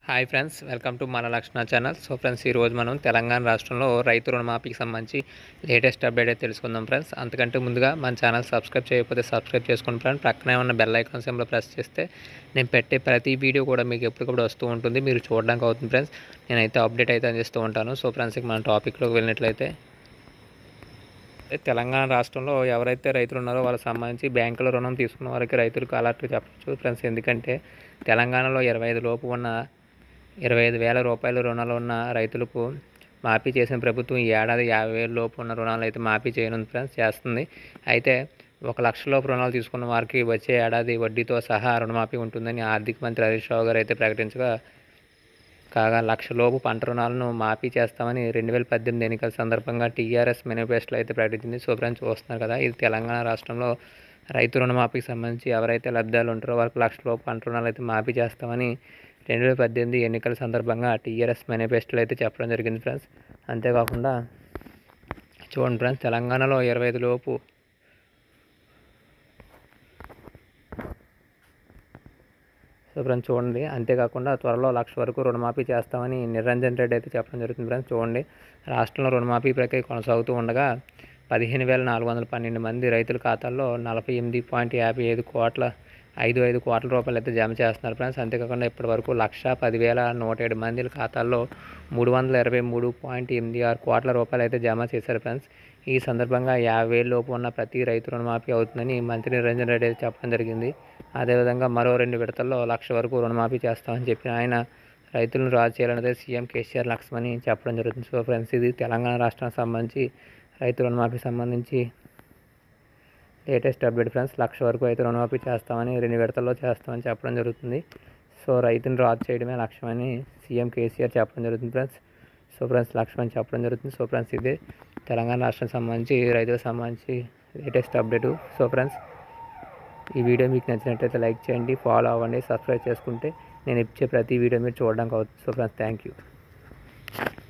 hi friends welcome to మన లక్షణ channel so friends ఈరోజు మనం తెలంగాణ రాష్ట్రంలో రైతు రుణమాఫీకి సంబంధించి లేటెస్ట్ అప్డేట్ అయితే తెలుసుకుందాం ఫ్రెండ్స్ అంతకంటే ముందుగా మన ఛానల్ సబ్స్క్రైబ్ చేయకపోతే సబ్స్క్రైబ్ చేసుకోండి ఫ్రెండ్స్ పక్కనే ఉన్న బెల్ ఐకాన్ సింబల్ ప్రెస్ చేస్తే నేను పెట్టే ప్రతి వీడియో కూడా మీకు ఎప్పటికప్పుడు వస్తూ ఉంటుంది మీరు చూడడానికి అవుతుంది ఫ్రెండ్స్ నేనైతే అప్డేట్ అయితే అందిస్తూ ఉంటాను సో ఫ్రెండ్స్ ఇక మన టాపిక్లోకి వెళ్ళినట్లయితే తెలంగాణ రాష్ట్రంలో ఎవరైతే రైతులు ఉన్నారో వాళ్ళకి సంబంధించి బ్యాంకులో రుణం తీసుకున్న వారికి రైతులకు అలర్ట్ చెప్పచ్చు ఫ్రెండ్స్ ఎందుకంటే తెలంగాణలో ఇరవై ఐదు లోపు ఉన్న ఇరవై ఐదు వేల రూపాయల రుణాలు ఉన్న రైతులకు మాఫీ చేసిన ప్రభుత్వం ఈ ఏడాది యాభై వేల లోపు ఉన్న రుణాలు అయితే మాఫీ చేయనుంది ఫ్రెండ్స్ చేస్తుంది అయితే ఒక లక్ష లోపు రుణాలు తీసుకున్న వారికి వచ్చే ఏడాది వడ్డీతో సహా రుణమాఫీ ఉంటుందని ఆర్థిక మంత్రి హరీష్ రావు గారు అయితే ప్రకటించగా కాగా లక్ష లోపు పంట రుణాలను మాఫీ చేస్తామని రెండు వేల పద్దెనిమిది ఎన్నికల సందర్భంగా టీఆర్ఎస్ మేనిఫెస్టోలో అయితే ప్రకటించింది సో ఫ్రెండ్స్ చూస్తున్నారు కదా ఇది తెలంగాణ రాష్ట్రంలో రైతు రుణమాఫీకి సంబంధించి ఎవరైతే లబ్ధాలు ఉంటారో వారికి లక్ష లోపు పంట రుణాలు అయితే మాఫీ చేస్తామని రెండు వేల పద్దెనిమిది ఎన్నికల సందర్భంగా టీఆర్ఎస్ మేనిఫెస్టోలో అయితే చెప్పడం జరిగింది ఫ్రెండ్స్ అంతేకాకుండా చూడండి ఫ్రెండ్స్ తెలంగాణలో ఇరవై ఐదు లోపు సో ఫ్రెండ్స్ చూడండి అంతేకాకుండా త్వరలో లక్ష వరకు రుణమాఫీ చేస్తామని నిరంజన్ రెడ్డి అయితే చెప్పడం జరుగుతుంది ఫ్రెండ్స్ చూడండి రాష్ట్రంలో రుణమాఫీ ప్రక్రియ కొనసాగుతూ ఉండగా పదిహేను వేల నాలుగు వందల పన్నెండు మంది రైతుల ఖాతాల్లో నలభై ఎనిమిది పాయింట్ యాభై ఐదు కోట్ల ఐదు ఐదు కోట్ల రూపాయలు అయితే జమ చేస్తున్నారు ఫ్రెండ్స్ అంతేకాకుండా ఇప్పటి వరకు లక్ష పదివేల నూట ఏడు మంది ఖాతాల్లో మూడు వందల ఇరవై మూడు పాయింట్ ఎనిమిది ఆరు కోట్ల రూపాయలు అయితే జమ చేశారు ఫ్రెండ్స్ ఈ సందర్భంగా యాభై వేల లోపు ఉన్న ప్రతి రైతు రుణమాఫీ అవుతుందని మంత్రి నిరంజన్ రెడ్డి అయితే చెప్పడం జరిగింది అదేవిధంగా మరో రెండు విడతల్లో లక్ష వరకు రుణమాఫీ చేస్తామని చెప్పిన ఆయన రైతులను రాజు చేయాలనేది సీఎం కేసీఆర్ లక్ష్మని చెప్పడం జరుగుతుంది సో ఫ్రెండ్స్ ఇది తెలంగాణ రాష్ట్రానికి సంబంధించి రైతు రుణమాఫీ సంబంధించి లేటెస్ట్ అప్డేట్ ఫ్రెండ్స్ లక్ష వరకు అయితే రుణమాఫీ చేస్తామని రెండు విడతల్లో చేస్తామని చెప్పడం జరుగుతుంది సో రైతుని రాజు చేయడమే లక్ష్యమని సీఎం కేసీఆర్ చెప్పడం జరుగుతుంది ఫ్రెండ్స్ సో ఫ్రెండ్స్ లక్ష్యం అని చెప్పడం జరుగుతుంది సో ఫ్రెండ్స్ ఇదే తెలంగాణ రాష్ట్రానికి సంబంధించి రైతులకు సంబంధించి లేటెస్ట్ అప్డేటు సో ఫ్రెండ్స్ ఈ వీడియో మీకు నచ్చినట్లయితే లైక్ చేయండి ఫాలో అవ్వండి సబ్స్క్రైబ్ చేసుకుంటే నేను ఇచ్చే ప్రతి వీడియో మీరు చూడడానికి అవుతుంది సో ఫ్రెండ్స్ థ్యాంక్ యూ